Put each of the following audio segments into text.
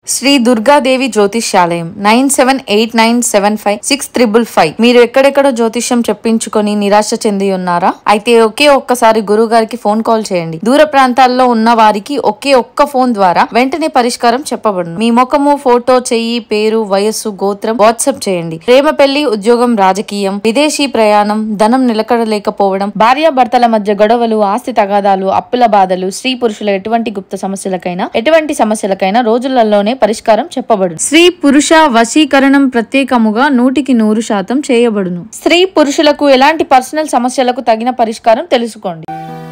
శ్రీ దుర్గాదేవి జ్యోతిష్యాలయం nine seven eight nine seven five six triple five మీరు ఎక్కడెక్కడ జ్యోతిష్యం చెప్పించుకొని నిరాశ చెంది ఉన్నారా అయితే ఒకే ఒక్కసారి గురువు గారికి ఫోన్ కాల్ చేయండి దూర ప్రాంతాల్లో ఉన్న వారికి ఒకే ఒక్క ఫోన్ ద్వారా వెంటనే పరిష్కారం చెప్పబడును మీ ముఖము ఫోటో చెయ్యి పేరు వయస్సు గోత్రం వాట్సాప్ చేయండి ప్రేమ పెళ్లి ఉద్యోగం రాజకీయం విదేశీ ప్రయాణం ధనం నిలకడలేకపోవడం భార్యాభర్తల మధ్య గొడవలు ఆస్తి తగాదాలు అప్పుల బాధలు స్త్రీ పురుషుల ఎటువంటి గుప్త సమస్యలకైనా ఎటువంటి సమస్యలకైనా రోజులలోనే పరిష్కారం చెప్పబడును స్త్రీ పురుష వశీకరణం ప్రత్యేకముగా నూటికి నూరు శాతం చేయబడును స్త్రీ పురుషులకు ఎలాంటి పర్సనల్ సమస్యలకు తగిన పరిష్కారం తెలుసుకోండి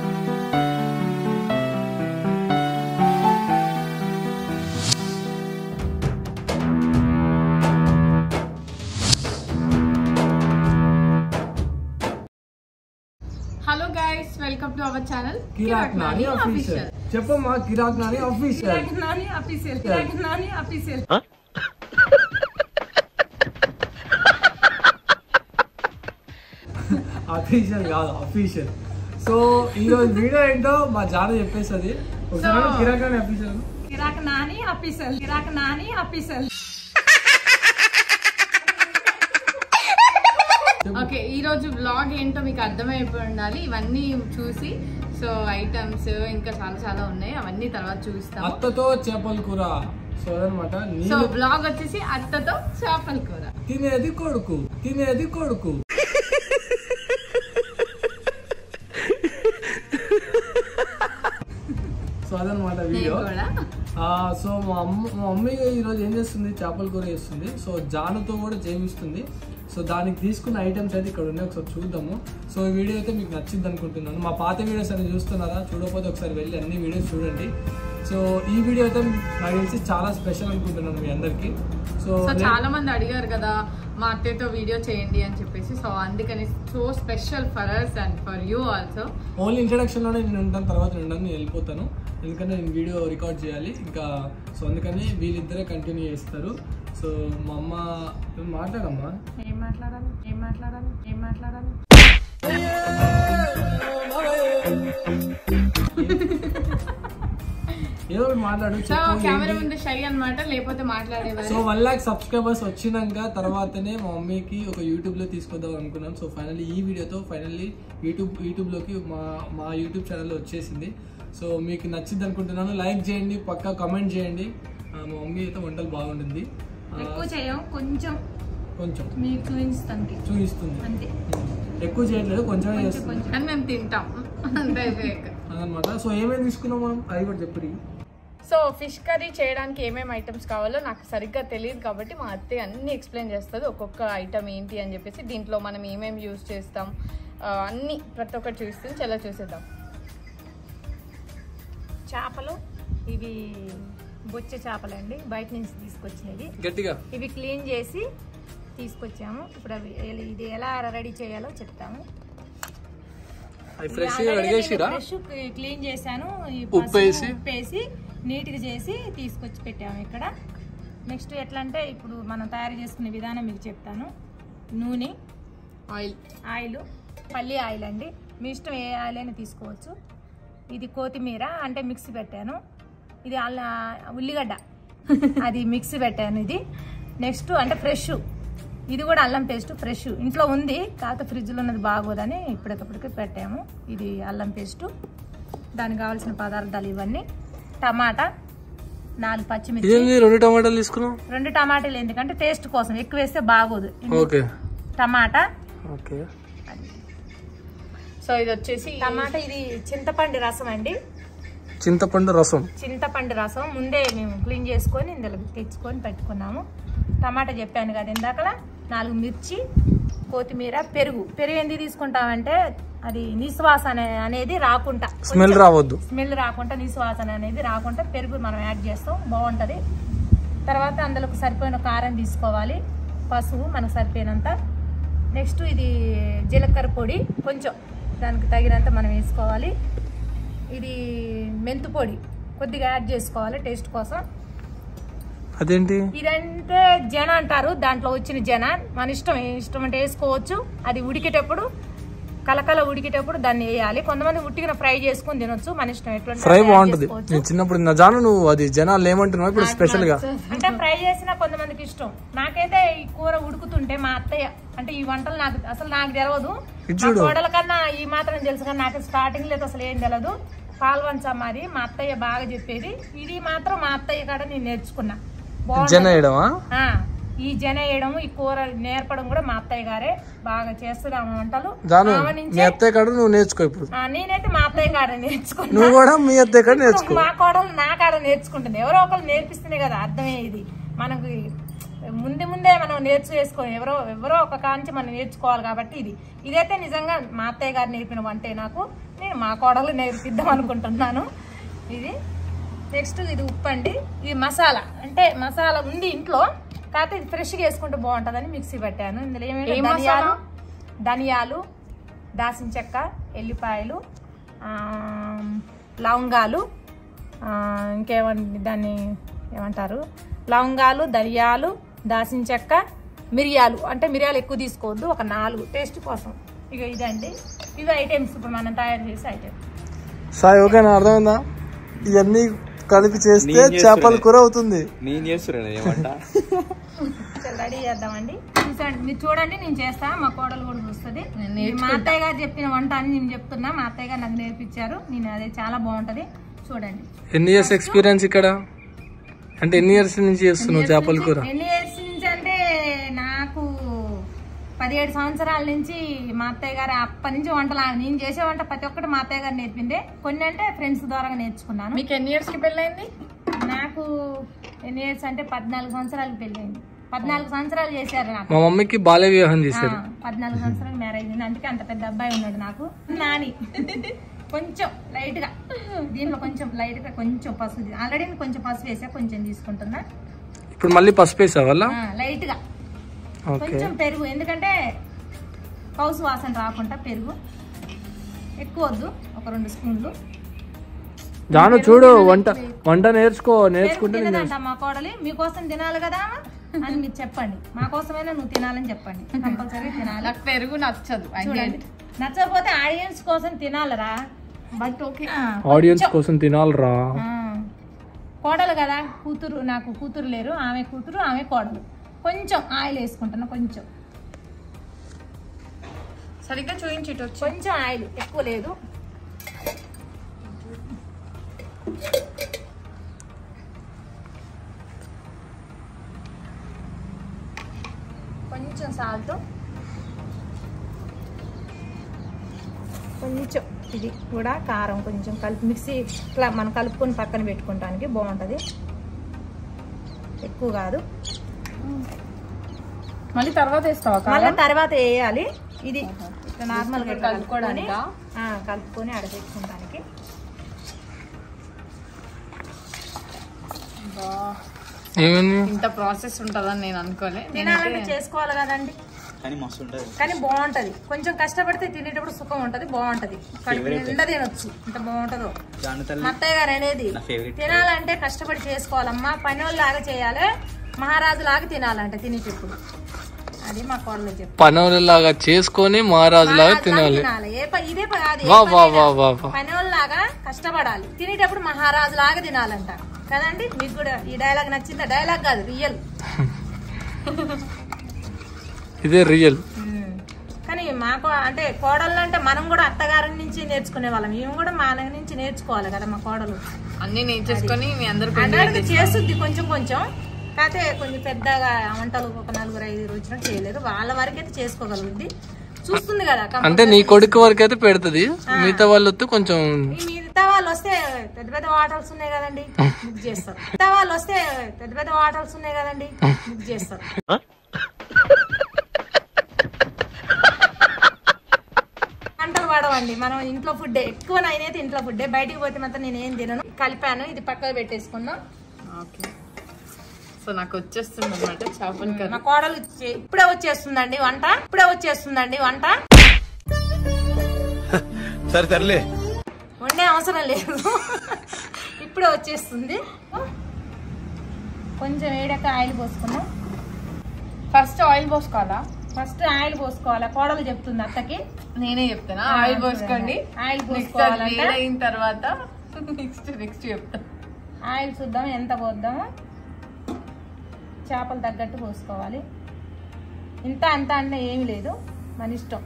hello guys welcome to our channel Kirak Nani official చెప్పమ్మా కిరాక్ Nani official Nani official Kirak Nani official official కాదు అఫీషియల్ సో ఈ రోజు వీడియో ఏంటో మా జాన చెప్పేస్తుంది ఒకసారి So- కిరాక్ Nani official Kirak Nani official Kirak Nani official okay ఈ రోజు బ్లాగ్ ఏంటో మీకు అర్థమైపోయి ఉండాలి ఇవన్నీ చూసి సో ఐటమ్స్ ఇంకా చాలా చాలా ఉన్నాయి అవన్నీ తర్వాత చూపిస్తాము అత్తతో చేపల కూర సో అదనమాట సో నీళ్ళు బ్లాగ్ వచ్చేసి అత్తతో చేపల కూర తినేది కొడుకు తినేది కొడుకు సో అదనమాట నేను వీడియో కూడా ఆ, సో మా అమ్మ మా మమ్మీ ఈరోజు ఏం చేస్తుంది చేపల కూర చేస్తుంది సో జానుతో కూడా చేయిస్తుంది సో దానికి తీసుకున్న ఐటమ్స్ అయితే ఇక్కడ ఉన్నాయి ఒకసారి చూద్దాము సో ఈ వీడియో అయితే మీకు నచ్చింది అనుకుంటున్నాను మా పాత వీడియోస్ అని చూస్తున్నారా చూడకపోతే ఒకసారి వెళ్ళి అన్ని వీడియోస్ చూడండి సో ఈ వీడియో అయితే నాకు తెలిసి చాలా స్పెషల్ అనుకుంటున్నాను మీ అందరికీ సో సో చాలా మంది అడిగారు కదా మా అత్తయ్యతో వీడియో చేయండి అని చెప్పేసి సో అందుకని so special for us and for you also only ఇంట్రడక్షన్లోనే నేను ఉంటాను తర్వాత నేను ఉండను నేను వెళ్ళిపోతాను ఎందుకంటే నేను వీడియో రికార్డ్ చేయాలి ఇంకా సో అందుకని వీళ్ళిద్దరే కంటిన్యూ చేస్తారు సో మా అమ్మ నువ్వు మాట్లాడమ్మా ఏం మాట్లాడాలి ఏం మాట్లాడాలి ఏం మాట్లాడాలి ఏదో ఒకటి మాట్లాడు సో చెప్పు కెమెరా ఏంటి? ముందు షై అన్నమాట లేకపోతే మాట్లాడేవారు సో వన్ లాక్ సబ్స్క్రైబర్స్ వచ్చినాక తర్వాతనే మా మమ్మీకి ఒక యూట్యూబ్ లో తీసుకొద్దాం అనుకున్నాం సో ఫైనల్లీ ఈ వీడియోతో ఫైనల్లీ యూట్యూబ్ యూట్యూబ్ లోకి మా మా యూట్యూబ్ ఛానల్లో వచ్చేసింది సో మీకు నచ్చింది అనుకుంటున్నాను లైక్ చేయండి పక్కా కమెంట్ చేయండి ఆ, మా మమ్మీ అయితే వంటలు బాగుంటుంది ఆ, ఎక్కువ చేయం కొంచెం కొంచెం మీకు చూపిస్తానికి చూపిస్తుంది అంతే ఎక్కువ చేయట్లేదు కొంచెమే కొంచెం చేస్తుంది కొంచెం అని మేము తింటాం అంతే అయిపోయాక అదనమాట సో ఏమేమి తీసుకున్నాం మనం అది కూడా చెప్పి సో ఫిష్ కర్రీ చేయడానికి ఏమేమి ఐటమ్స్ కావాలో నాకు సరిగ్గా తెలియదు కాబట్టి మా అత్తయ్య అన్ని ఎక్స్ప్లెయిన్ చేస్తుంది ఒక్కొక్క ఐటమ్ ఏంటి అని చెప్పేసి దీంట్లో మనం ఏమేమి యూజ్ చేస్తాం ఆ, అన్ని ప్రతి ఒక్కటి చూస్తుంది చాలా చూసేద్దాం చేపలు ఇవి బొచ్చే చేపలండి బయట నుంచి తీసుకొచ్చినవి గట్టిగా ఇవి క్లీన్ చేసి తీసుకొచ్చాము ఇప్పుడు అవి ఎల- ఇది ఎలా రెడీ చేయాలో చెప్తాము అవి ఫ్రెష్ అడిగేసిరా ఫ్రెష్ క్లీన్ చేశాను ఈ ఉప్పు పసుపు, వేసి? ఉప్పు వేసి నీట్గా చేసి తీసుకొచ్చి పెట్టాము ఇక్కడ నెక్స్ట్ ఎట్లా అంటే ఇప్పుడు మనం తయారు చేసుకునే విధానం మీకు చెప్తాను నూనె ఆయిల్ ఆయిల్ పల్లి ఆయిల్ అండి మీ ఇష్టం ఏ ఆయిల్ అయినా తీసుకోవచ్చు ఇది కొత్తిమీర అంటే మిక్సీ పెట్టాను ఇది అల్ల ఉల్లిగడ్డ అది మిక్సీ పెట్టాను ఇది నెక్స్ట్ అంటే ఫ్రెష్ ఇది కూడా అల్లం పేస్ట్ ఫ్రెష్ ఇంట్లో ఉంది కాకపోతే ఫ్రిడ్జ్లో ఉన్నది బాగోదని ఇప్పటికప్పటికి పెట్టాము ఇది అల్లం పేస్ట్ దానికి కావాల్సిన పదార్థాలు ఇవన్నీ టమాటా నాలుగు పచ్చిమిర్చి ఇదేంది రెండు టమాటాలు తీసుకున్నాం రెండు టమాటాలు ఎందుకంటే టేస్ట్ కోసం ఎక్కువ వేస్తే బాగోదు ఓకే టమాటా ఓకే సో ఇది వచ్చేసి టమాటా ఇది చింతపండు రసం అండి చింతపండు రసం చింతపండు రసం ముందే మేము క్లీన్ చేసుకొని ఇందులో తెచ్చుకొని పెట్టుకున్నాము టమాటా చెప్పాను కదా ఇందాకలా నాలుగు మిర్చి కొత్తిమీర పెరుగు పెరుగు ఎందుకు తీసుకుంటామంటే అది నిశ్వాసన అనేది రాకుండా స్మెల్ రావద్దు స్మెల్ రాకుండా నిశ్వాసన అనేది రాకుండా పెరుగు మనం యాడ్ చేస్తాం బాగుంటుంది తర్వాత అందులోకి సరిపోయిన కారం తీసుకోవాలి పసుపు మనకు సరిపోయినంత నెక్స్ట్ ఇది జీలకర్ర పొడి కొంచెం దానికి తగినంత మనం వేసుకోవాలి ఇది మెంతు పొడి కొద్దిగా యాడ్ చేసుకోవాలి టేస్ట్ కోసం అదేంటి ఇదంటే జన అంటారు దాంట్లో వచ్చిన జన మన ఇష్టం ఏ ఇష్టం అంటే వేసుకోవచ్చు అది ఉడికేటప్పుడు కలకల ఉడికేటప్పుడు దాన్ని వేయాలి కొంతమంది ఉట్టిగా ఫ్రై చేసుకుని తినొచ్చు మన ఇష్టం ఎటువంటి ఫ్రై యాడ్ బాగుంటది చేసుకోవచ్చు. నేను చిన్నప్పుడు నా జాను నువ్వు అది జనాలు ఏమంటున్నావు ఇప్పుడు స్పెషల్ గా అంటే ఫ్రై చేసినా కొంతమందికి ఇష్టం నాకైతే ఈ కూర ఉడుకుతుంటే మా అత్తయ్య అంటే ఈ వంటలు నాకు అసలు నాకు తెలియదు ఇది మా చూడు. కోడల కన్నా ఈ మాత్రం తెలుసు కానీ నాకు స్టార్టింగ్ లేదు అసలు ఏం తెలియదు పాల్వంచ మరి మా అత్తయ్య బాగా చెప్పేది ఇది మాత్రం మా అత్తయ్య కాడ నేను నేర్చుకున్నా బాగుంటది. జన వేయడమా ఆ, ఈ జన వేయడం ఈ కూర నేర్పడం కూడా మా అత్తయ్య గారే బాగా చేస్తుంది ఆమె వంటలు జాను ఆమె మీ నుంచే అత్తయ్య కాడ నువ్వు నేర్చుకో ఇప్పుడు ఆ, నేనైతే మా అత్తయ్య కాడ నేర్చుకున్నా నువ్వు కూడా మీ అత్తయ్య కాడ నేర్చుకో మా కోడలు నా కాడ నేర్చుకుంటుంది ఎవరో ఒకరు నేర్పిస్తేనే కదా అర్థమయ్యేది మనకి ముందే ముందే మనం నేర్చుకేసుకో ఎవరో ఎవరో ఒక కాంచి మనం నేర్చుకోవాలి కాబట్టి ఇది ఇదైతే నిజంగా మా అత్తయ్య గారు నేర్పిన వంటే నాకు నేను మా కోడలు నేర్పిద్దాం అనుకుంటున్నాను ఇది నెక్స్ట్ ఇది ఉప్పు అండి ఇది మసాలా అంటే మసాలా ఉంది ఇంట్లో కాకపోతే ఇది ఫ్రెష్గా వేసుకుంటే బాగుంటుందని మిక్సీ పెట్టాను ఇందులో ఏమేమి ధనియాలు ధనియాలు దాసిన చెక్క ఎల్లిపాయలు ఆ, లవంగాలు ఆ, ఇంకేమండి దాన్ని ఏమంటారు లవంగాలు ధనియాలు దాసిన చెక్క మిరియాలు అంటే మిరియాలు ఎక్కువ తీసుకోవద్దు ఒక నాలుగు టేస్ట్ కోసం ఇక ఇదండి ఇవి ఐటమ్స్ ఇప్పుడు మనం తయారు చేసే ఐటమ్ సాయి ఓకేనా అర్థమైందా ఇవన్నీ కలిపి చేస్తే చేపల కూర అవుతుంది నేను చేస్తున్నాను ఏమంట రెడీ చేద్దామండి చూసండి మీరు చూడండి నేను చేస్తా మా కోడలు కూడా చూస్తుంది ఇది మా అత్తయ్య గారు చెప్పిన వంట అని నేను చెప్తున్నా మా అత్తయ్య గారు నాకు నేర్పించారు నేను అదే చాలా బాగుంటది చూడండి ఎన్ని ఇయర్స్ ఎక్స్పీరియన్స్ ఇక్కడ అంటే ఎన్ని ఇయర్స్ నుంచి చేస్తున్నావు చేపల కూర ఎన్ని ఇయర్స్ నుంచి అంటే నాకు పదిహేడు సంవత్సరాల నుంచి మా అత్తయ్య గారు అప్పటి నుంచి వంటలు ఆమె- నేను చేసే వంట ప్రతి ఒక్కటి మా అత్తయ్య గారు నేర్పిందే కొన్ని అంటే ఫ్రెండ్స్ ద్వారా నేర్చుకున్నాను మీకు ఎన్ని ఇయర్స్ కి పెళ్ళైంది నాకు ఎన్ని ఇయర్స్ అంటే పద్నాలుగు సంవత్సరాలకు పెళ్ళైంది పద్నాలుగు సంవత్సరాలు చేశారు నాకు మా మమ్మీకి బాల్య వివాహం ఆ, చేశారు పద్నాలుగు సంవత్సరాలు మ్యారేజ్ అయింది అందుకే అంత పెద్ద అబ్బాయి ఉన్నాడు నాకు నాని కొంచెం లైట్ గా దీనిలో కొంచెం లైట్ గా కొంచెం పసుపు ఆల్రెడీ కొంచెం పసుపు వేసా కొంచెం తీసుకుంటున్నా ఇప్పుడు మళ్ళీ పసుపు వేసావు వల్ల ఆ, లైట్ గా ఓకే కొంచెం పెరుగు ఎందుకంటే కౌసు వాసన రాకుండా పెరుగు ఎక్కువ వద్దు ఒక రెండు స్పూన్లు జాను చూడు వంట వంట నేర్చుకో పెరుగు నేర్చుకుంటే నేను తినదంట మా కోడలి మీకోసం తినాలి కదా అని మీరు చెప్పండి మా కోసమైనా నువ్వు తినాలని చెప్పండి కంపల్సరీ తినాలి నాకు పెరుగు నచ్చదు చూడండి నచ్చకపోతే ఆడియన్స్ కోసం తినాలరా బట్ ఓకే ఆడియన్స్ కోసం తినాలిరా ఆ. కోడలు కదా కూతురు నాకు కూతురు లేరు ఆమె కూతురు ఆమె కోడలు కొంచెం ఆయిల్ వేసుకుంటాను కొంచెం సరిగ్గా చూపించి ఇటు వచ్చి కొంచెం ఆయిల్ ఎక్కువ లేదు కొంచెం సాల్ట్ కొంచెం ఇది కూడా కారం కొంచెం కలిపి మిక్సీ ఇట్లా మనం కలుపుకొని పక్కన పెట్టుకోవడానికి బాగుంటుంది ఎక్కువ కాదు మళ్ళీ తర్వాత వేస్తావా మళ్ళీ తర్వాత వేయాలి ఇది ఇట్లా నార్మల్గా ఇట్లా కలుపుకొని కలుపుకోవడానికా? ఆ, కలుపుకొని అడపెట్టుకోవడానికి ఏమైంది ఇంత ప్రాసెస్ ఉంటుందని నేను అనుకోలే తినాలంటే చేసుకోవాలి కదండి కానీ మస్తు ఉంటుంది కానీ బాగుంటది కొంచెం కష్టపడితే తినేటప్పుడు సుఖం ఉంటది బాగుంటది కడుపు నిండా తినొచ్చు ఎంత బాగుంటదో జాను మా తల్లి అత్తయ్య గారు అనేది నా ఫేవరెట్ తినాలంటే కష్టపడి చేసుకోవాలమ్మా పని లాగా చేయాలి మహారాజు లాగా తినాలంటే తినేటప్పుడు అది మా కోడలు చెప్పు పనోళ్ళలాగా చేసుకొని మహారాజులాగా తినాలి తినాలి ఏ ప- ఇదే ప- అది ఏ వా వా పనైనా వా వా వా పనిలాగా కష్టపడాలి తినేటప్పుడు మహారాజు లాగా తినాలంట కదండి మీకు కూడా ఈ డైలాగ్ నచ్చిందా డైలాగ్ కాదు రియల్ ఇదే రియల్ కానీ మాకు అంటే కోడళ్ళు అంటే మనం కూడా అత్తగారి నుంచి నేర్చుకునే వాళ్ళం మేము కూడా మా అన్న నుంచి నేర్చుకోవాలి కదా మా కోడలు అన్ని నేర్చేసుకొని మీ అందరు అంటే చేస్తుంది కొంచెం కొంచెం కాకపోతే కొంచెం పెద్దగా వంటలు ఒక నలుగురు ఐదు వచ్చినట్టు చేయలేదు వాళ్ళ వరకైతే చేసుకోగలుగుద్ది చూస్తుంది కదా కంపల్సరీ. అంటే నీ కొడుకు వరకు అయితే పెడుతుంది మిగతా వాళ్ళు వస్తే కొంచెం ఈ మిగతా వాళ్ళు వస్తే పెద్ద పెద్ద వాటర్స్ ఉన్నాయి కదండి బుక్ చేస్తారు మిగతా వాళ్ళు వస్తే పెద్ద పెద్ద వాటర్స్ ఉన్నాయి కదండి బుక్ చేస్తారు వంటలు పడవండి మనం ఇంట్లో ఫుడ్ ఎక్కువ నేనైతే ఇంట్లో ఫుడ్ బయటికి పోతే మాత్రం నేను ఏం తినను కలిపాను ఇది పక్కకు పెట్టేసుకున్నాం ఓకే సో నాకు వచ్చేస్తుంది అనమాట చేపల కర్రీ మా కోడలు చే- ఇప్పుడే వచ్చేస్తుందండి వంట ఇప్పుడే వచ్చేస్తుందండి వంట సరే సర్లే వండే అవసరం లేదు ఇప్పుడే వచ్చేస్తుంది కొంచెం వేడక ఆయిల్ పోసుకున్నాం ఫస్ట్ ఆయిల్ పోసుకోవాలా ఫస్ట్ ఆయిల్ పోసుకోవాలి కోడలు చెప్తుంది అత్తకి నేనే చెప్తానా ఆ, ఆయిల్ పోసుకోండి ఆయిల్ నెక్స్ట్ పోసుకోవాలంట అయిన తర్వాత నెక్స్ట్ నెక్స్ట్ చెప్తా ఆయిల్ చూద్దాం ఎంత పోద్దామో చేపలు తగ్గట్టు పోసుకోవాలి ఇంత అంత అంటే ఏమి లేదు మన ఇష్టం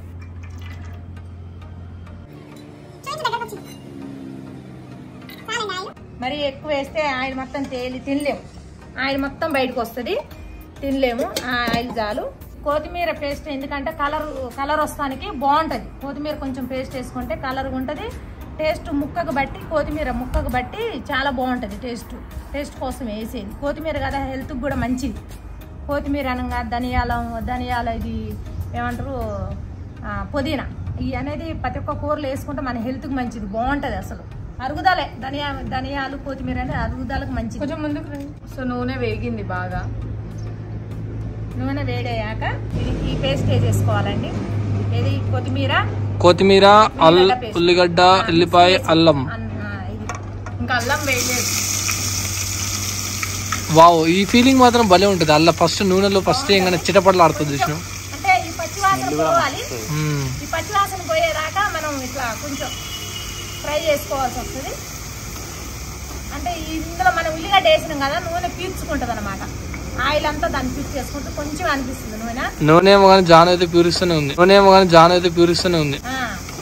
మరి ఎక్కువ వేస్తే ఆయిల్ మొత్తం తేలి తినలేము ఆయిల్ మొత్తం బయటకు వస్తుంది తినలేము ఆ ఆయిల్ చాలు కొత్తిమీర పేస్ట్ ఎందుకంటే కలర్ కలర్ వస్తానికి బాగుంటుంది కొత్తిమీర కొంచెం పేస్ట్ వేసుకుంటే కలర్ ఉంటుంది టేస్ట్ ముక్కకు బట్టి కొత్తిమీర ముక్కకు బట్టి చాలా బాగుంటుంది టేస్ట్ టేస్ట్ కోసం వేసేది కొత్తిమీర కదా హెల్త్కి కూడా మంచిది కొత్తిమీర అనగా ధనియాల ధనియాల ఇది ఏమంటారు ఆ, పుదీనా ఇవి అనేది ప్రతి ఒక్క కూరలు వేసుకుంటే మన హెల్త్కి మంచిది బాగుంటుంది అసలు అరుగుదలే ధనియా ధనియాలు కొత్తిమీర అనేది అరుగుదలకు మంచిది కొంచెం ముందుకు రండి సో నూనె వేగింది బాగా నూనె వేడయ్యాక ఇది ఈ పేస్ట్ వేసేసుకోవాలండి ఇది కొత్తిమీర కొత్తిమీర అల్ ఉల్లిగడ్డ paste. ఉల్లిగడ్డ ఆ, ఎల్లిపాయ వేసి- అల్లం అన్- ఆ, ఇది ఇంకా అల్లం వేయలేదు వావ్ ఈ ఫీలింగ్ మాత్రం భలే ఉంటుంది అల్ల ఫస్ట్ నూనెలో ఫస్ట్ ఇంకా చిటపట్లు ఆడుతుంది చూసిన అంటే ఈ పచ్చివాసన పోవాలి ఈ పచ్చివాసన పోయేదాకా మనం ఇట్లా కొంచెం ఫ్రై చేసుకోవాల్సి వస్తుంది అంటే ఇందులో మనం ఉల్లిగడ్డ వేసినాం కదా నూనె పీల్చుకుంటుంది అనమాట ఆయిల్ అంతా దాన్ని పీల్చి చేసుకుంటూ కొంచెం అనిపిస్తుంది నూనె నూనె ఏమో కానీ జాన్ అయితే ప్యూరిస్తూనే ఉంది నూనె ఏమో కానీ జాన్ అయితే ప్యూరిస్తూనే ఉంది ఆ.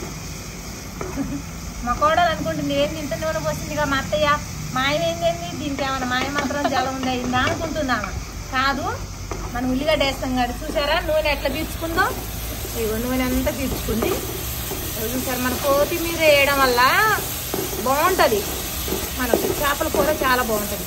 మా కోడలు అనుకుంటుంది ఏం తింటే నూనె పోసింది కదా మా అత్తయ్య మాయం ఏంటండి దీనికి ఏమైనా మాయ మాత్రం జలం ఉందా ఇందా అనుకుంటున్నాను కాదు మనం ఉల్లిగడ్డ వేస్తాం కదా చూసారా నూనె ఎట్లా పీల్చుకుందో ఇగో నూనె అంతా పీల్చుకుంది ఇగో చూసారా మన కొత్తిమీర వేయడం వల్ల బాగుంటుంది మనకు చేపల కూర చాలా బాగుంటుంది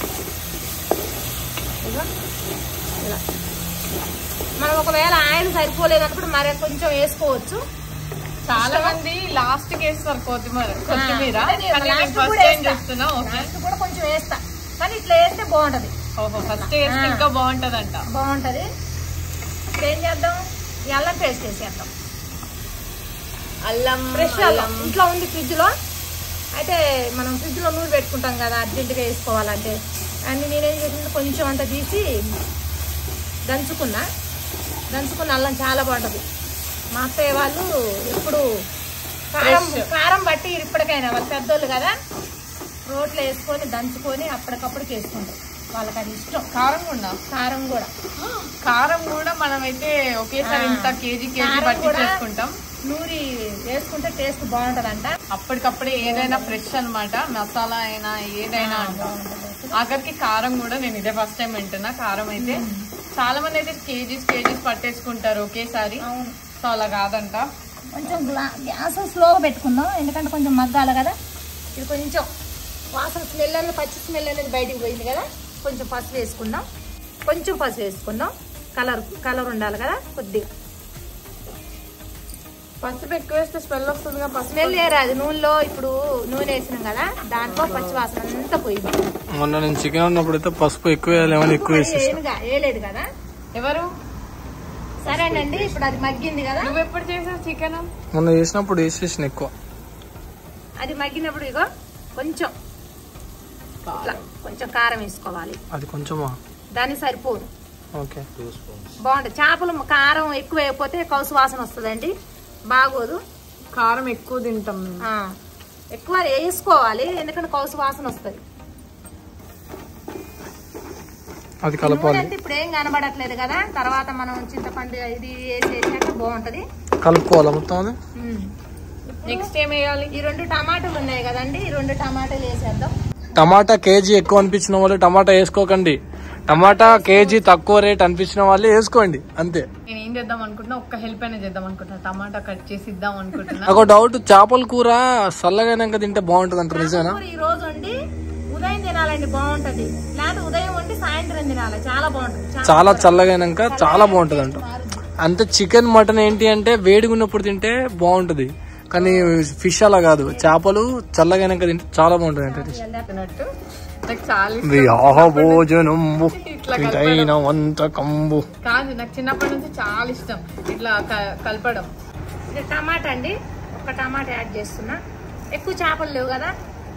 ఇగో ఇలా మనం ఒకవేళ ఆయిల్ సరిపోలేనప్పుడు మరి కొంచెం వేసుకోవచ్చు చాలా మంది లాస్ట్ కి వేస్తారు కొత్తిమీర కొత్తిమీర ఆ, అంటే కానీ last నేను ఫస్ట్ కూడా టైం వేస్తా. చూస్తున్నా ఓకే లాస్ట్ కూడా కొంచెం వేస్తా కానీ ఇట్లా వేస్తే బాగుంటది ఓహో ఫస్ట్ వేస్తే ఇంకా బాగుంటదంట బాగుంటది ఇప్పుడు ఏం చేద్దాం ఈ అల్లం పేస్ట్ వేసేద్దాం అల్లం ఫ్రెష్ అల్లం ఇంట్లో ఉంది ఫ్రిడ్జ్ లో అయితే మనం ఫ్రిడ్జ్ లో నూనె పెట్టుకుంటాం కదా అర్జెంటుగా వేసుకోవాలంటే అని నేనేం చేసింది కొంచెం అంత తీసి దంచుకున్నా దంచుకున్న అల్లం చాలా బాగుంటది మా అత్తయ్య వాళ్ళు ఎప్పుడు కారం కారం బట్టి ఇప్పటికైనా వాళ్ళు పెద్దోళ్ళు కదా రోట్లో వేసుకొని దంచుకొని అప్పటికప్పుడు వేసుకుంటారు వాళ్ళకి అది ఇష్టం కారం కూడా కారం కూడా కారం కూడా మనమైతే ఒకేసారి ఇంత కేజీ కేజీ కారం బట్టి కూడా చేసుకుంటాం నూరి వేసుకుంటే టేస్ట్ బాగుంటదంట అప్పటికప్పుడే ఏదైనా ఫ్రెష్ అన్నమాట మసాలా అయినా ఏదైనా అంట ఆఖరికి కారం కూడా నేను ఇదే ఫస్ట్ టైం వింటున్నా కారం అయితే చాలా మంది అయితే కేజీస్ కేజీస్ పట్టేసుకుంటారు ఒకేసారి అవును సో అలా కాదంట కొంచెం గ్లా గ్యాస్ స్లోగా పెట్టుకుందాం ఎందుకంటే కొంచెం మగ్గాలి కదా ఇది కొంచెం వాసన స్మెల్ అనేది పచ్చి స్మెల్ అనేది బయటికి పోయింది కదా కొంచెం పసుపు వేసుకుందాం కొంచెం పసుపు వేసుకుందాం కలర్ కలర్ ఉండాలి కదా కొద్దిగా పసుపు ఎక్కువ వేస్తే స్మెల్ వస్తుందిగా పసుపు స్మెల్ ఏరాదు నూనెలో ఇప్పుడు నూనె వేసినాం కదా దాంట్లో పచ్చి వాసన అంతా పోయింది మొన్న నేను చికెన్ ఉన్నప్పుడు అయితే పసుపు ఎక్కువ వేయాలేమని ఎక్కువ వేసేసాను ఏమిగా వేయలేదు కదా ఎవరు సరేనండి ఇప్పుడు అది మగ్గింది కదా నువ్వు ఎప్పుడు చేసావు చికెన్ మొన్న చేసినప్పుడు వేసేసిన ఎక్కువ అది మగ్గినప్పుడు ఇగో కొంచెం ఇట్లా కొంచెం కారం వేసుకోవాలి అది కొంచెమా దానికి సరిపోదు ఓకే బాగుంటుంది చేపలు కారం ఎక్కువ అయిపోతే కౌసు వాసన వస్తుందండి బాగోదు కారం ఎక్కువ తింటాం మేము ఆ, ఎక్కువ వేసుకోవాలి ఎందుకంటే కౌసు వాసన వస్తుంది అది కలపాలి అంటే ఇప్పుడు ఏం కనబడట్లేదు కదా తర్వాత మనం చింతపండు ఇది వేసేసాక బాగుంటది కలుపుకోవాలా మొత్తం అది ఉమ్. నెక్స్ట్ ఏం వేయాలి ఈ రెండు టమాటాలు ఉన్నాయి కదండి ఈ రెండు టమాటాలు వేసేద్దాం టమాటా కేజీ ఎక్కువ అనిపించిన వాళ్ళు టమాటా వేసుకోకండి టమాటా కేజీ తక్కువ రేట్ అనిపించిన వాళ్ళు వేసుకోండి అంతే నేను ఏం చేద్దాం అనుకుంటున్నా ఒక్క హెల్ప్ అయినా చేద్దాం అనుకుంటున్నా టమాటా కట్ చేసి ఇద్దాం అనుకుంటున్నా నాకు డౌట్ చేపల కూర చల్లగానాక తింటే బాగుంటుంది అంటారు నిజమేనా కూర ఈ రోజు వండి ఉదయం తినాలండి బాగుంటది లేదా ఉదయం వండి సాయంత్రం తినాలి చాలా బాగుంటుంది చాలా చాలా చల్లగైనాక చాలా బాగుంటుంది అంట అంతే చికెన్ మటన్ ఏంటి అంటే వేడిగా ఉన్నప్పుడు తింటే బాగుంటది కానీ ఫిష్ అలా కాదు చేపలు చల్లగైనాక తింటే చాలా బాగుంటుంది అంటే అన్నట్టు నాకు చాలా ఇష్టం. వివాహ భోజనంబు ఇట్లా ఇదైన వంటకంబు కాదు నాకు చిన్నప్పటి నుంచి చాలా ఇష్టం ఇట్లా క- కలపడం ఇది టమాటా అండి ఒక టమాటా యాడ్ చేస్తున్నా ఎక్కువ చేపలు లేవు కదా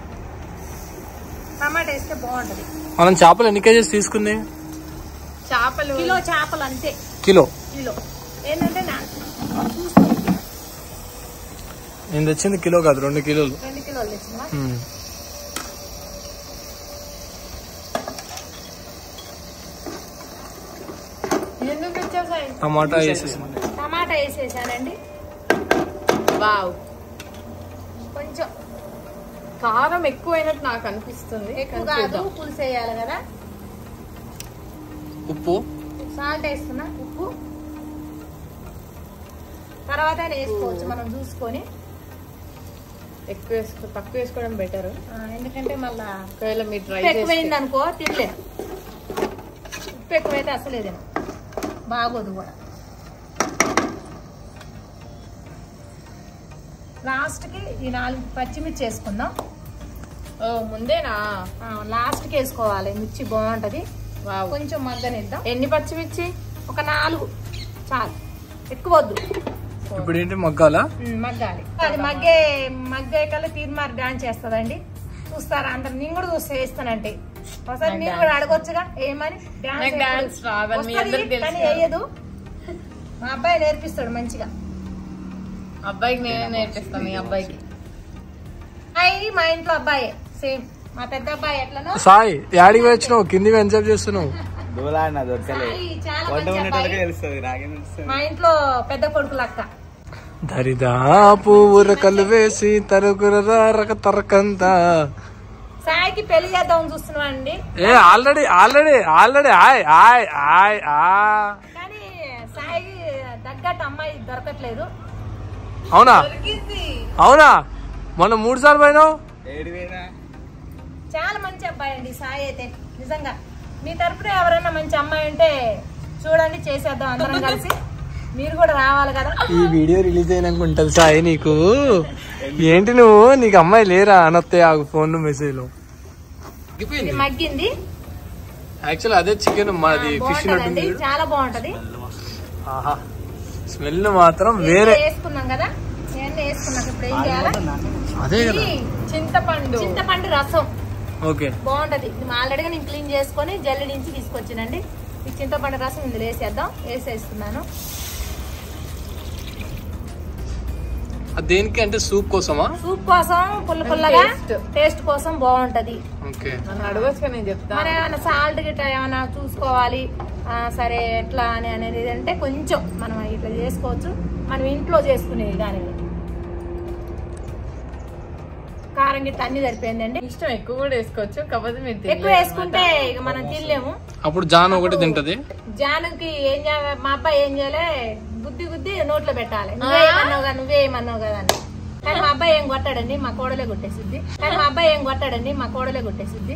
టమాటా వేస్తే బాగుంటది మనం చేపలు ఎన్ని కేజీస్ తీసుకుంది చేపలు కిలో చేపలు అంతే కిలో కిలో ఏంటంటే నా చూసుకోండి నేను తెచ్చింది కిలో కాదు రెండు కిలోలు రెండు కిలోలు తెచ్చిందా మ్మ్. ఎందుకు తెచ్చావు సాయి టమాటా వేసేసి టమాటా వేసేసానండి వావ్ కొంచెం కారం ఎక్కువైనట్టు నాకు అనిపిస్తుంది ఎక్కువ కానీ కాదు చూద్దాం. పులుసు వేయాలి కదా ఉప్పు సాల్ట్ వేస్తున్నా ఉప్పు తర్వాత వేసుకోవచ్చు మనం చూసుకొని ఎక్కువ వేసుకో తక్కువ వేసుకోవడం బెటర్ ఆ, ఎందుకంటే మళ్ళా ఒకవేళ మీరు ట్రై ఉప్పు ఎక్కువైంది అనుకో తినలేదు ఉప్పు ఎక్కువైతే అసలు ఏదైనా బాగోదు కూడా లాస్ట్కి ఈ నాలుగు పచ్చిమిర్చి వేసుకుందాం ఓ ముందేనా ఆ, లాస్ట్కి వేసుకోవాలి మిర్చి బాగుంటది వావ్ కొంచెం మగ్గనిద్దాం ఎన్ని పచ్చిమిర్చి ఒక నాలుగు చాలు ఎక్కువ వద్దు ఇప్పుడు ఏంటి మగ్గాలా ఉమ్, మగ్గాలి అది మగ్గే మగ్గే కల్లా తీర్మార్ డాన్స్ చేస్తుందండి చూస్తారా అందరు నేను కూడా చూస్తే వేస్తానంటే ఒకసారి నాకు మీరు dance. కూడా అడగొచ్చుగా ఏమని డాన్స్ నాకు dance రావాలి, మీ వస్తది, అందరికి తెలుసు కానీ కదా. వేయదు మా అబ్బాయి నేర్పిస్తాడు మంచిగా అబ్బాయికి నేనే నేర్పిస్తాను మీ అబ్బాయికి అయ్యి మా ఇంట్లో అబ్బాయి సేమ్ మా పెద్ద అబ్బాయి ఎట్లనో సాయి యాడికి వచ్చినావు కిందికి ఎంజాయ్ చేస్తున్నావు దూలాడినా దొరకలే సాయి చాలా వంట మంచి ఉండేటోళ్ళకే అబ్బాయి తెలుస్తుంది నాకేం తెలుస్తుంది మా ఇంట్లో పెద్ద కొడుకు లక్క దరిదాపు ఉరకలు వేసి తరుగురరా రక తరకంతా సాయికి పెళ్లి చేద్దామని చూస్తున్నామండి ఏ ఆల్రెడీ ఆల్రెడీ ఆల్రెడీ ఆయ్ ఆయ్ ఆయ్ ఆ కానీ సాయికి తగ్గట్టు అమ్మాయి దొరకట్లేదు అవునా అవునా మొన్న మూడు సార్లు పోయినావు ఏడిపోయినా చాలా మంచి అబ్బాయి అండి సాయి అయితే నిజంగా మీ తరపున ఎవరైనా మంచి అమ్మాయి ఉంటే చూడండి చేసేద్దాం అందరం కలిసి మీరు కూడా రావాలి కదా ఈ వీడియో రిలీజ్ అయినాక ఉంటుంది సాయి నీకు ఏంటి నువ్వు నీకు అమ్మాయి లేరా అనొత్తే ఆ ఫోన్ మెసేజ్ లో ఇది మగ్గింది యాక్చువల్ అదే చికెన్ మాది ఫిష్ బాగుంటదండి చాలా బాగుంటది ఆహా స్మెల్ మాత్రం వేరే ఇవన్నీ వేసుకున్నాం కదా ఇవన్నీ వేసుకున్నాక ఇప్పుడు ఏం చేయాలి అదే కదా ఇది చింతపండు చింతపండు రసం ఓకే బాగుంటది ఇది ఆల్రెడీగా నేను క్లీన్ చేసుకొని జల్లి నుంచి తీసుకొచ్చానండి ఈ చింతపండు రసం ఇందులో వేసేద్దాం వేసేస్తున్నాను అది దేనికి అంటే సూప్ కోసమా సూప్ కోసం పుల్ల పుల్లగా Taste. టేస్ట్ కోసం బాగుంటది ఓకే నన్ను అడగచ్చు నేను చెప్తా మరి ఏమైనా సాల్ట్ గిట్ట ఏమైనా చూసుకోవాలి ఆ, సరే ఎట్లా అని అనేది అంటే కొంచెం మనం ఇట్లా చేసుకోవచ్చు మనం ఇంట్లో చేసుకునేది దాని కారం గిట్ట అన్ని సరిపోయిందండి ఇష్టం ఎక్కువ కూడా వేసుకోవచ్చు కాకపోతే మీరు ఎక్కువ తినలేరు వేసుకుంటే ఇక మనం తినలేము అప్పుడు జాన్ ఒకటి తింటది జానుకి ఏం చేయాలి మా అబ్బాయి ఏం చేయాలి గుద్ది గుద్ది నోట్లో పెట్టాలి నువ్వే ఏమన్నావు కదా నువ్వే ఏమన్నావు కదా అని కానీ మా అబ్బాయి ఏం కొట్టాడండి మా కోడలే కొట్టేసిద్ది కానీ మా అబ్బాయి ఏం కొట్టాడండి మా కోడలే కొట్టేసిద్ది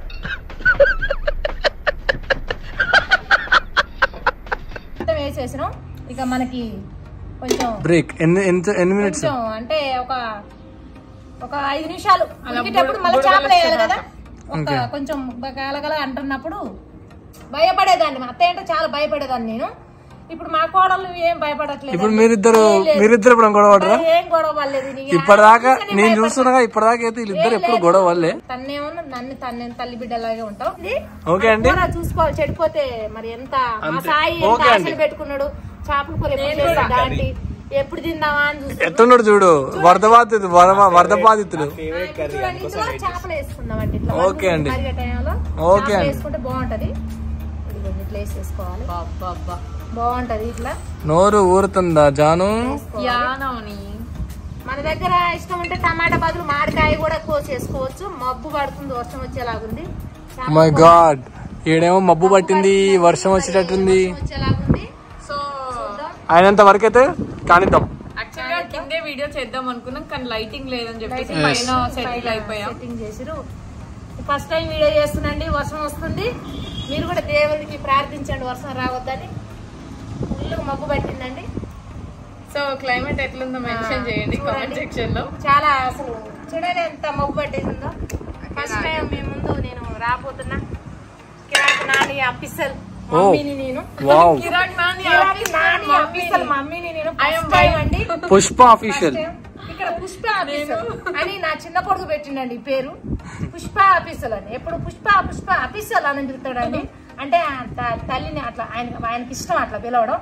మొత్తం వేసేసినాం ఇక మనకి కొంచెం బ్రేక్ ఎన్ని ఎంత ఎన్ని మినిట్స్ కొంచెం అంటే ఒక ఒక ఐదు నిమిషాలు అలా ఉడికేటప్పుడు మళ్ళీ బుడగలు చేపలు వేయాలి కదా ఒక Okay. కొంచెం గలగల అంటున్నప్పుడు భయపడేదాన్ని మా అత్తయ్య అంటే చాలా భయపడేదాన్ని నేను ఇప్పుడు మా కోడలు ఏం భయపడట్లేదు ఇప్పుడు మీరిద్దరు మీరిద్దరు ఇప్పుడు గొడవ పడరా ఏం గొడవ పడలేదు నీకు ఇప్పటిదాకా చూస్తే నేను భయపడతా. చూస్తున్నా ఇప్పటిదాకా అయితే వీళ్ళిద్దరు ఎప్పుడు గొడవ వల్లే తన్నేమన్నా నన్ను తన్నే తల్లి బిడ్డలాగే ఉంటాం ఇది ఓకే అండి కూర చూసుకోవాలి చెడిపోతే మరి ఎంత మా అంతే. సాయి ఎంత ఓకే అండి. ఆశలు పెట్టుకున్నాడు చేపల కూర ఎప్పుడు చేస్తా దాంటి ఎప్పుడు తిందామా అని చూస్తున్నాడు ఎట్టున్నాడు చూడు వరద బాధితుడు వరద వరద బాధితుడు ఫేవరెట్ కర్రీ చూడండి, ఇందులో చేపలు వేసుకుందామండి ఇట్లా ఓకే అండి. మరిగే టైంలో ఓకే చేపలు అండి. వేసుకుంటే బాగుంటది ఇదిగోండి, ఇట్లా వేసేసుకోవాలి అబ్బబ్బా. బాగుంటది ఇట్లా నోరు ఊరుతుందా జాను యానవని మన దగ్గర ఇష్టం ఉంటే టమాటా బదులు మామిడికాయ కూడా కోసేసుకోవచ్చు మబ్బు పడుతుంది వర్షం వచ్చేలాగుంది చేపల మై కూర గాడ్ ఈడేమో మబ్బు పట్టింది వర్షం వచ్చేటట్టుంది వర్షం వచ్చేలాగుంది సో అయినంత వరకు అయితే కానిద్దాం యాక్చువల్ గా కిందే వీడియో చేద్దాం అనుకున్నాం కానీ లైటింగ్ లేదని చెప్పేసి Lighting పైన సెటిల్ అయిపోయాం సెట్టింగ్ చేసిరు ఫస్ట్ టైం వీడియో చేస్తుందండి వర్షం వస్తుంది మీరు కూడా దేవుడికి ప్రార్థించండి వర్షం రావద్దని ఫుల్ మబ్బు పట్టిందండి సో క్లైమేట్ ఎట్లుందో మెన్షన్ చేయండి కామెంట్ చూడండి. సెక్షన్ లో చాలా అసలు చూడండి ఎంత మబ్బు పట్టేసిందో ఫస్ట్ టైం మీ ముందు నేను రాబోతున్నా కిరాకు నాని అప్పిసల్ ఓ. మమ్మీని నేను వావ్ కిరాక్ నాని కిరాకు నాని మమ్మీని. అప్పిసల్ మమ్మీని నేను I am ఫస్ట్ టైం అండి పుష్ప అఫీషియల్ ఇక్కడ పుష్ప ఆఫీసర్ అని నా చిన్న కొడుకు పెట్టిండండి ఈ పేరు పుష్ప ఆఫీసర్ అని ఎప్పుడు పుష్ప పుష్ప ఆఫీసర్ అని పిలుతాడండి అంటే ఆ త- తల్లిని అట్లా ఆయన ఆయనకి ఇష్టం అట్లా పిలవడం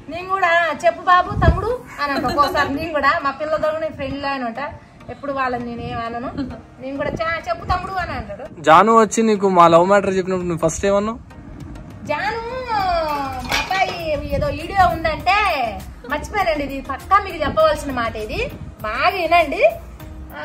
నేను కూడా చెప్పు బాబు తమ్ముడు అని అంట ఒక్కోసారి నేను కూడా మా పిల్లతో ఫ్రెండ్లో అని ఉంటా ఎప్పుడు వాళ్ళని నేను ఏమన్నాను నేను కూడా "చా, చెప్పు తమ్ముడు అని అంటాడు జాను వచ్చి నీకు మా లవ్ మ్యాటర్ చెప్పినప్పుడు నువ్వు ఫస్ట్ ఏమన్నావు జాను మా అబ్బాయి ఏదో వీడియో ఉందంటే మర్చిపోయానండి ఇది పక్కా మీకు చెప్పవలసిన మాట ఇది బాగా వినండి ఆ,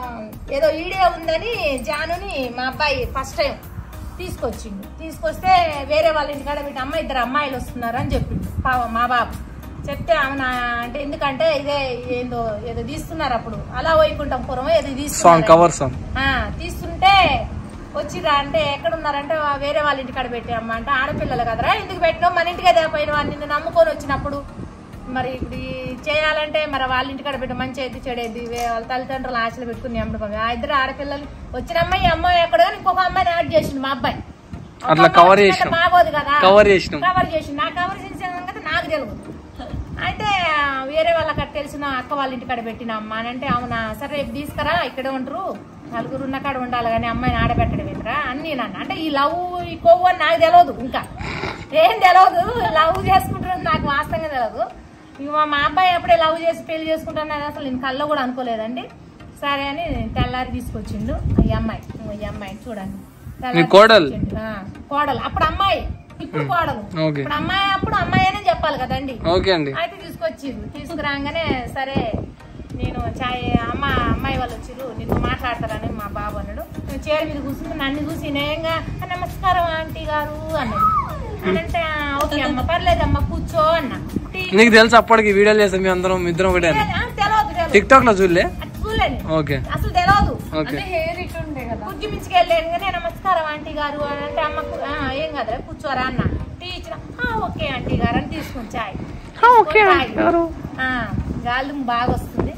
ఏదో వీడియో ఉందని జానుని మా అబ్బాయి ఫస్ట్ టైం తీసుకొచ్చిండు తీసుకొస్తే వేరే వాళ్ళ ఇంటికాడ వీటి అమ్మ ఇద్దరు అమ్మాయిలు వస్తున్నారు అని చెప్పిండు పాపం మా బాబు చెప్తే అవునా అంటే ఎందుకంటే ఇదే ఏందో ఏదో తీస్తున్నారు అప్పుడు అలా వైకుంఠం పురం ఏదో సాంగ్ తీస్తున్నారు కవర్ సాంగ్ ఆ, తీస్తుంటే వచ్చిరా అంటే ఎక్కడ ఉన్నారంటే "వా- వేరే వాళ్ళ ఇంటికాడ పెట్టారమ్మా అంటే ఆడపిల్లలు కదరా ఎందుకు పెట్టినావు మన ఇంటికి అదే పోయిన వాళ్ళు నిన్ను నమ్ముకొని వచ్చినప్పుడు మరి ఇప్పుడు ఈ చేయాలంటే మరి వాళ్ళ ఇంటికాడ పెట్ట మంచి ఎద్ది చెడేది వాళ్ళ తల్లిదండ్రులు ఆశలు పెట్టుకుని అమ్మడు బాబు ఆ ఇద్దరు ఆడపిల్లలు వచ్చిన అమ్మాయి ఈ అమ్మాయి ఎక్కడ కానీ ఇంకొక అమ్మాయిని యాడ్ చేసిండు మా అబ్బాయి ఒక అట్లా అమ్మాయి cover వచ్చిందంటే చేసినాం. బాగోదు కదా కవర్ చేసినాం కవర్ చేసి నా కవర్ చేసిన సంగతి నాకు తెలియదు అయితే ఆ, వేరే వాళ్ళకి అట్ట తెలిసిన అక్క వాళ్ళ ఇంటికాడ పెట్టిన అమ్మ అని అంటే అవునా సరే రేపు తీసుకురా ఇక్కడే ఉంటారు నలుగురు ఉన్న కాడ ఉండాలి కానీ అమ్మాయిని ఆడబెట్టడం ఏంద్రా అన్ని నన్ను అంటే ఈ లవ్ ఈ కొవ్వు అని నాకు తెలియదు ఇంకా ఏం తెలియదు లవ్ చేసుకుంటున్నది నాకు వాస్తవంగా తెలియదు ఇక మా- మా అబ్బాయి అప్పుడే లవ్ చేసి పెళ్లి చేసుకుంటానని అసలు నేను కల్లో కూడా అనుకోలేదండి సరే అని తెల్లారి తీసుకొచ్చిండు ఈ అమ్మాయి ఈ అమ్మాయి చూడండి తెల్లారి మీ కోడలు? తీసుకొచ్చిండు. ఆ, కోడలు అప్పుడు అమ్మాయి ఇప్పుడు కోడలు ఓకే ఇప్పుడు అమ్మాయి అప్పుడు అమ్మాయి అనే చెప్పాలి కదండి ఓకే అండి అయితే తీసుకొచ్చిర్రు తీసుకురాగానే సరే నేను చాయ్ అమ్మ అమ్మాయి వాళ్ళు వచ్చిర్రు నీతో మాట్లాడతారని మా బాబు అన్నాడు నేను చీర మీద కూర్చుంది నన్ను చూసి నేయంగా నమస్కారం ఆంటీ గారు అన్నాడు అని అంటే "ఆ, ఓకే అమ్మ పర్లేదమ్మా కూర్చో అన్న టీ నీకు తెలుసు అప్పటికి వీడియోలు చేస్తాం మీ అందరం మీ ఇద్దరం ఒకటే అని ఆ, తెలియదు తెలియదు టిక్ టాక్ లో చూడలే అది చూడలేను ఓకే అసలు తెలియదు ఓకే హెయిర్ ఇటు ఉండే కదా కుర్జీ మించుకెళ్ళాను కానీ నమస్కారం ఆంటీ గారు అని అంటే అమ్మకు "ఆ, ఏం కదరా కూర్చోరా అన్న టీ ఇచ్చిన "ఆ, ఓకే ఆంటీ గారు అని తీసుకుని చాయ్ ఓకే తీసుకొని తాగి. ఆ, గాలి బాగా వస్తుంది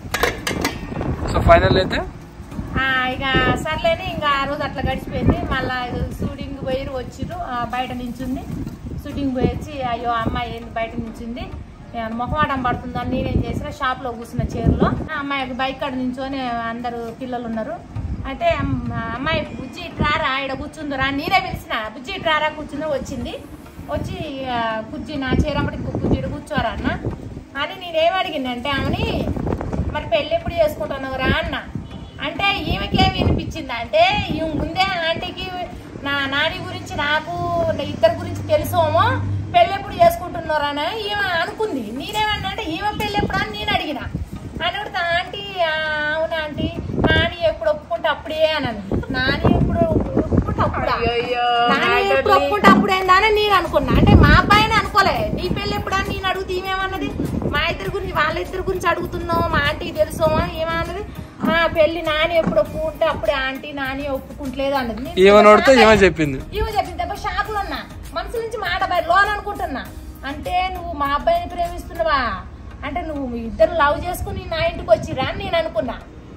సో ఫైనల్ అయితే ఆ, ఇక సర్లేని ఇంకా ఆ రోజు అట్లా గడిచిపోయింది మళ్ళా షూటింగ్ పోయి వచ్చిర్రు ఆ, బయట నించుంది షూటింగ్ పోయి వచ్చి అయ్యో అమ్మాయి ఏంది బయట నించుంది ఏ, మొహమాటం పడుతుందని నేనేం చేసిన షాప్లో కూర్చున్న చీరలో ఆ అమ్మాయి బైక్ కాడ నించొని అందరు పిల్లలు ఉన్నారు అయితే అమ్- అమ్మాయి బుజ్జి ఇట్రారా ఇక్కడ కూర్చుందిరా నేనే పిలిచిన బుజ్జి ఇట్రారా కూర్చుందో వచ్చింది వచ్చి ఆ, కుర్చీ నా చీరమ్మటి కుర్చీ ఈడ కూర్చోరా అన్న అని నేనేం అడిగిందంటే ఆమెని మరి పెళ్ళి ఎప్పుడు చేసుకుంటున్నావురా అన్న అంటే ఈమెకేం వినిపించింది అంటే ఈమె ముందే ఆంటీకి నా నాని గురించి నాకు నా ఇద్దరి గురించి తెలుసోమో పెళ్ళి ఎప్పుడు చేసుకుంటున్నారని ఈమె అనుకుంది నేనేమన్నా అంటే ఈమె పెళ్ళి ఎప్పుడు అని నేను అడిగిన అని అడిగితే ఆంటీ "ఆ, అవునా ఆంటీ నాని ఎప్పుడు ఒప్పుకుంటే అప్పుడే అని అంది. నాని ఎప్పుడు ఒప్పుకుంటే అప్పుడా నాని ఎప్పుడు ఒప్పుకుంటే అప్పుడు ఏందా అని నేను అనుకున్నా అంటే మా అబ్బాయిని అనుకోలే నీ పెళ్ళి ఎప్పుడు అని నేను అడుగుతూ ఈమెమన్నది మా ఇద్దరి గురించి వాళ్ళ ఇద్దరి గురించి అడుగుతున్నావు మా ఆంటీకి తెలుసో ఏమన్నది ఆ పెళ్లి నాని ఎప్పుడు ఒప్పుకుంటే అప్పుడే ఆంటీ నాని ఒప్పుకుంటలేదు అన్నది నేను ఈమె నోడితే షాక్ ఈమె అయ్యా. చెప్పింది ఈమె చెప్పింది దెబ్బ షాకులు ఉన్నా మనసు నుంచి మాట బయట లోన్ అనుకుంటున్నా అంటే నువ్వు మా అబ్బాయిని ప్రేమిస్తున్నావా అంటే నువ్వు మీ ఇద్దరు లవ్ చేసుకుని నా ఇంటికి వచ్చిరా అని నేను అనుకున్నా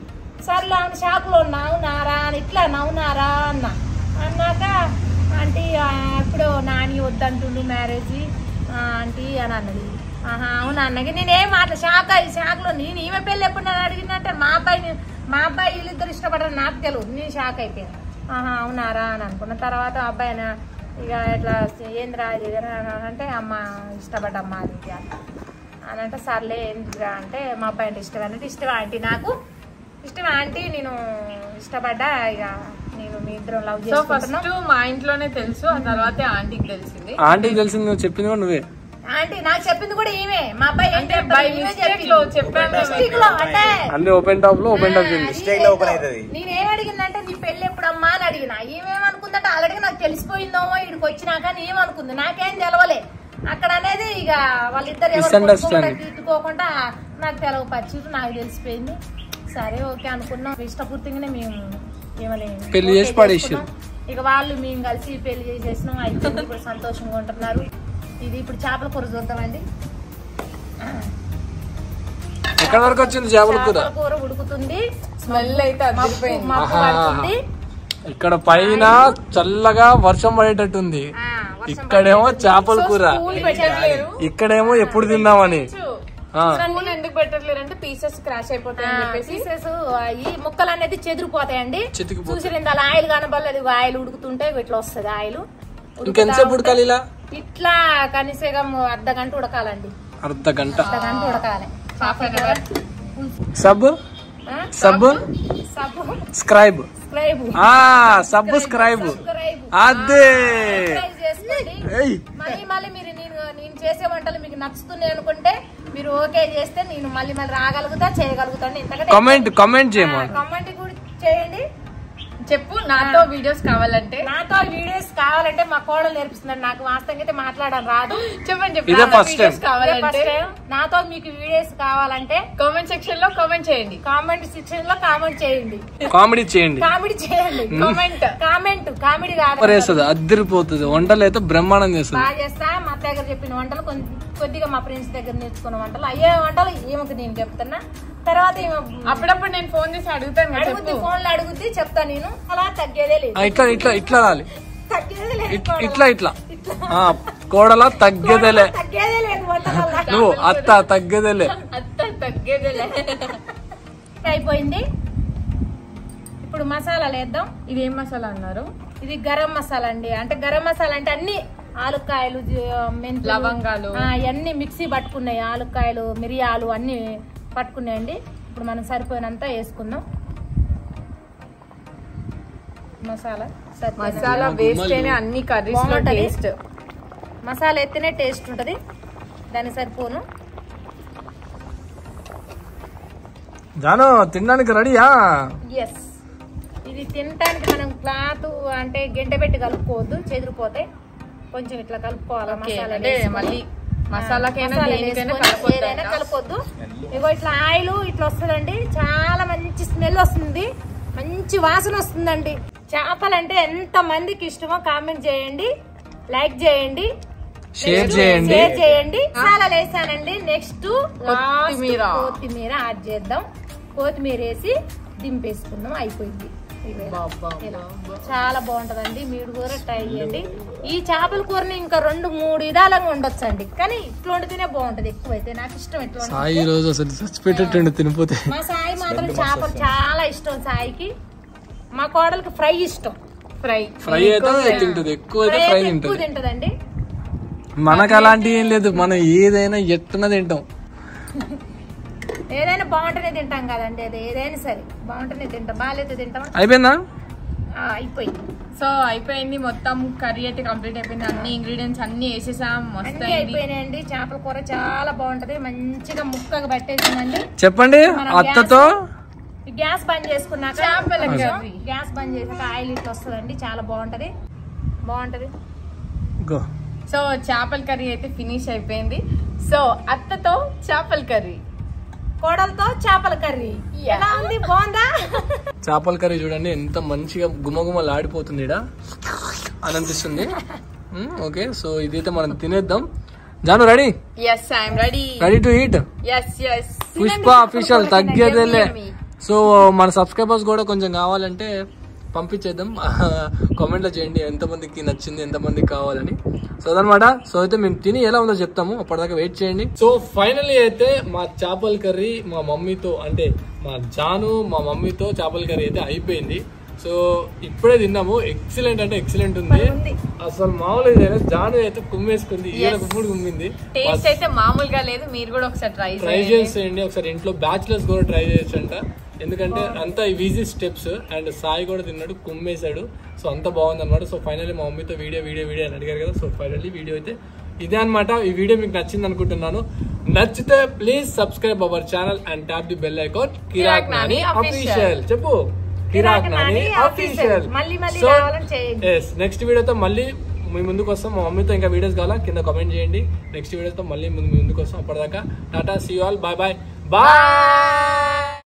సర్లే అవును షాకులో ఉన్నా అవునారా అని ఇట్లా నవ్వునారా అన్న అన్నాక ఆంటీ ఆ, ఇప్పుడు నాని వద్దంటుండు మ్యారేజ్ ఆంటీ అని అన్నది ఆహా అవునా అన్నకి నేనేం మాట్లా షాక్ అయ్యి షాక్లో నేను ఈమె పెళ్ళి ఎప్పుడు నన్ను అడిగిందంటే మా అబ్బాయిని మా అబ్బాయి వీళ్ళిద్దరు ఇష్టపడరు నాకు తెలియదు నేను షాక్ అయిపోయాను ఆహా అవునారా అని అనుకున్న తర్వాత అబ్బాయి నా- ఇక ఇట్లా ఏంద్రా ఇది ఇది అని అంటే అమ్మ ఇష్టపడ్డమ్మా అది ఇది అని అని అంటే సర్లే ఎందుకురా అంటే మా అబ్బాయి అంటే ఇష్టం అంటే ఇష్టం ఆంటీ నాకు ఇష్టం ఆంటీ నేను ఇష్టపడ్డా ఇక నేను మీ ఇద్దరం లవ్ సో ఫస్ట్ చేసుకుంటున్నాం మా ఇంట్లోనే తెలుసు ఆ తర్వాత ఆంటీకి తెలిసింది ఆంటీకి తెలిసింది నువ్వు చెప్పింది కూడా నువ్వే ఆంటీ నాకు చెప్పింది కూడా ఈమె మా అబ్బాయి ఏం అంటే చెప్తాడు? బై ఈమె మిస్టేక్ చెప్పింది. లో చెప్పాను Mistake లో అంటే అన్ని ఓపెన్ టాప్ లో ఓపెన్ టాప్ చెప్పింది Mistake లో open అవుతది. నేనేం అడిగిందంటే నీ పెళ్లి ఎప్పుడమ్మా అని అడిగిన ఏమేమనుకుందంటే ఆల్రెడీ నాకు తెలిసిపోయిందేమో ఇక్కడికి వచ్చినాక అని ఏమనుకుంది నాకేం తెలవలే అక్కడ అనేది ఇక వాళ్ళిద్దరు ఎవరు Misunderstanding. కొట్టుకోకుండా, తిట్టుకోకుండా నాకు తెలవపరిచిరు నాకు తెలిసిపోయింది సరే ఓకే అనుకున్నాం ఇష్టపూర్తిగానే మేము ఏమలే పెళ్లి ఓకే చేసి పడేసిర్రు. చేసుకున్నాం. ఇక వాళ్ళు మేము కలిసి పెళ్లి చేసేసినాం అయిపోయింది ఇప్పుడు సంతోషంగా ఉంటున్నారు ఇది ఇప్పుడు చేపల కూర చూద్దామండి ఎక్కడ వరకు వచ్చింది చేపల కూర చేపల కూర ఉడుకుతుంది స్మెల్ అయితే మప్పు అదిరిపోయింది మప్పు ఆహా. పడుతుంది ఇక్కడ పైన చల్లగా వర్షం పడేటట్టుంది ఆ, వర్షం ఇక్కడేమో చేపల కూర స్పూన్ పెట్టట్లేరు ఇక్కడేమో ఎప్పుడు తిందామని ఆ. స్పూన్ ఎందుకు పెట్టట్లేరు అంటే పీసెస్ క్రాష్ అయిపోతాయి అని చెప్పేసి పీసెస్ ఈ ముక్కలు అనేది చెదిరిపోతాయండి చితికిపోతాయి. చూసి ఇంత ఆయిల్ కనబడలేదు ఆయిల్ ఉడుకుతుంటే ఇట్లా వస్తుంది ఆయిల్ ఇంకెంతసేపు ఉడకాలి ఇలా ఇట్లా కనీసం అర్ధ గంట ఉడకాలండి అర్ధ గంట గంట ఉడకాలి హాఫ్ అన్ అవర్ సబ్ ఆ? సబ్ సబ్బు స్క్రైబ్ స్క్రైబ్ ఆ సబ్స్క్రైబ్ స్క్రైబ్ అదే సబ్స్క్రైబ్ చేసుకోండి ఏయ్ మళ్ళీ మళ్ళీ మీరు నేను నేను చేసే వంటలు మీకు నచ్చుతున్నాయి అనుకుంటే మీరు ఓకే చేస్తే నేను మళ్ళీ మళ్ళీ రాగలుగుతా చేయగలుగుతాను ఇంతకంటే కామెంట్ కామెంట్ చేయమని కమెంట్ కూడా చేయండి చెప్పు నాతో వీడియోస్ కావాలంటే నాతో వీడియోస్ కావాలంటే మా కోడలు నేర్పిస్తున్నాడు నాకు వాస్తవంగా అయితే మాట్లాడడం రాదు చెప్పండి ఇదే చెప్పండి first వీడియోస్ time. కావాలంటే First time. నాతో మీకు వీడియోస్ కావాలంటే కామెంట్ సెక్షన్ లో కామెంట్ చేయండి కామెంట్ సెక్షన్ లో కామెంట్ చేయండి కామెడీ చేయండి కామెడీ చేయండి కామెంట్ కామెంట్ కామెడీ కాదు సూపర్ వేస్తుంది అద్దరిపోతుంది వంటలు అయితే బ్రహ్మాండం చేస్తుంది బాగా చేస్తా మా అత్త దగ్గర చెప్పిన వంటలు కొద్ది- కొద్దిగా మా ఫ్రెండ్స్ దగ్గర నేర్చుకున్న వంటలు అయ్యే వంటలు ఈమెకు నేను చెప్తున్నా తర్వాత ఈమె అప్పుడప్పుడు నేను ఫోన్ చేసి అడుగుతాను కదా, అడుగుద్ది చెప్పు ఫోన్లో అడుగుద్ది చెప్తా నేను అలా తగ్గేదే లేదు ఆ, ఇట్లా ఇట్లా ఇట్లా రాలి తగ్గేదే లేదు ఇట్- ఇట్లా ఇట్లా ఆ, కోడల తగ్గేదేలే తగ్గేదే లేదు వంటల నువ్వు అత్త తగ్గేదేలే అత్త తగ్గేదేలే అయిపోయింది ఇప్పుడు మసాలాలు వేద్దాం ఇది ఏం మసాలా అన్నారు ఇది గరం మసాలా అండి అంటే గరం మసాలా అంటే అన్ని ఆలుకాయలు జీ- మెంతులు లవంగాలు. ఆ, ఇవన్నీ మిక్సీ పట్టుకున్నాయి ఆలుకాయలు మిరియాలు అన్ని పట్టుకున్నాయండి ఇప్పుడు మనం సరిపోయినంత వేసుకుందాం మసాలా సరిపోయినంత. మసాలా వేస్తేనే అన్ని కర్రీస్ లో బాగుంటది. టేస్ట్ మసాలా ఎత్తేనే టేస్ట్ ఉంటది దానికి సరిపోను జాను తినడానికి రెడీయా ఎస్ ఇది తినటానికి మనం క్లాత్ అంటే గంట పెట్టి కలుపుకోవద్దు చెదిరిపోతాయి కొంచెం ఇట్లా కలుపుకోవాలి ఓకే, మసాలా అంటే వేసుకొని. మళ్ళీ మసాలాకైనా మసాలా దేనికైనా వేసుకొని కలపొద్దు ఏదైనా అంట. కలపొద్దు ఇగో ఇట్లా ఆయిల్ ఇట్లా వస్తుందండి చాలా మంచి స్మెల్ వస్తుంది మంచి వాసన వస్తుందండి చేపలు అంటే ఎంత మందికి ఇష్టమో కామెంట్ చేయండి లైక్ చేయండి షేర్ చేయండి షేర్ చేయండి మసాలాలు వేసానండి నెక్స్ట్ కొత్తిమీర. కొత్తిమీర యాడ్ చేద్దాం కొత్తిమీర వేసి దింపేసుకుందాం అయిపోయింది ఇవే. బాబా, ఇలా. బాబా. చాలా బాగుంటదండి మీరు కూడా ట్రై చేయండి ఈ చేపల కూరని ఇంకా రెండు మూడు విధాలుగా ఉండొచ్చండి కానీ ఇట్లా వండితేనే బాగుంటది ఎక్కువైతే నాకు ఇష్టం ఇట్లా వండితే. సాయి ఈ రోజు అసలు చచ్చిపెట్టేటండు తినిపోతే మా సాయి మాత్రం చేపలు చాలా ఇష్టం సాయికి మా కోడలికి ఫ్రై ఇష్టం ఫ్రై ఫ్రై అయితే తింటుంది ఎక్కువ అయితే ఫ్రై ఫ్రై అయితే ఎక్కువ తింటుంది తింటదండి మనకు అలాంటి ఏం లేదు మనం ఏదైనా ఎట్టున తింటాం ఏదైనా బాగుంటేనే తింటాం కదండి అది ఏదైనా సరే బాగుంటేనే తింటాం బాగాలేదు తింటాం అయిపోయిందా ఆ, అయిపోయింది సో అయిపోయింది మొత్తం కర్రీ అయితే కంప్లీట్ అయిపోయింది అన్ని ఇంగ్రీడియంట్స్ అన్ని వేసేసాం మస్తు అన్ని అయింది అయిపోయినాయండి చేపల కూర చాలా బాగుంటది మంచిగా ముక్కగా పట్టేసిందండి చెప్పండి మనం అత్తతో ఈ గ్యాస్ బంద్ చేసుకున్నాక చేపల కొంచెం కర్రీ. గ్యాస్ బంద్ చేసాక ఆయిల్ ఇట్లా వస్తుందండి చాలా బాగుంటది బాగుంటది గో సో చేపల కర్రీ అయితే ఫినిష్ అయిపోయింది సో అత్తతో చేపల కర్రీ కోడలతో చేపల కర్రీ ఎలా ఉంది బాగుందా చేపల కర్రీ చూడండి ఎంత మంచిగా గుమగుమలు ఆడిపోతుంది ఇడ అని అనిపిస్తుంది మ్, ఓకే సో ఇదైతే మనం తినేద్దాం Jaanu ready yes I'm ready ready to eat yes yes Pushpa official తగ్గేదేలే సో మన సబ్స్క్రైబర్స్ కూడా కొంచెం కావాలంటే పంపించేద్దాం కామెంట్లో చేయండి ఎంతమందికి నచ్చింది ఎంతమందికి కావాలని సో అదనమాట సో అయితే మేము తిని ఎలా ఉందో చెప్తాము అప్పటిదాకా వెయిట్ చేయండి సో ఫైనల్లీ అయితే మా చేపల కర్రీ మా మమ్మీతో అంటే మా జాను మా మమ్మీతో చేపల కర్రీ అయితే అయిపోయింది సో ఇప్పుడే తిన్నాము ఎక్సలెంట్ అంటే ఎక్సలెంట్ ఉంది అసలు మామూలుగా లేదు. జాను అయితే కుమ్మేసుకుంది ఈయన కుమ్ముడు కుమ్మింది టేస్ట్ అయితే మామూలుగా లేదు మీరు కూడా ఒకసారి ట్రై ట్రై చేయండి చేసేయండి ఒకసారి ఇంట్లో బ్యాచులర్స్ కూడా ట్రై చేయొచ్చు అంట ఎందుకంటే అంతా ఈజీ స్టెప్స్ అండ్ సాయి కూడా తిన్నాడు కుమ్మేశాడు సో అంత బాగుంది అనమాట సో ఫైనల్లీ మా మమ్మీతో వీడియో వీడియో వీడియో అని అడిగారు కదా సో ఫైనల్లీ వీడియో అయితే ఇదే అనమాట ఈ వీడియో మీకు నచ్చింది అనుకుంటున్నాను నచ్చితే please subscribe our channel and tap the bell icon Kiraak Nani official చెప్పు కిరాక్ నాని అఫీషియల్ మళ్ళీ మళ్ళీ కావాలని చేయండి ఎస్ నెక్స్ట్ వీడియోతో మళ్ళీ మీ ముందుకు వస్తాం మా మమ్మీతో ఇంకా వీడియోస్ కావాలా కింద కామెంట్ చేయండి నెక్స్ట్ వీడియోతో మళ్ళీ ముందు మీ ముందుకు వస్తాం అప్పటిదాకా tata see all bye bye bye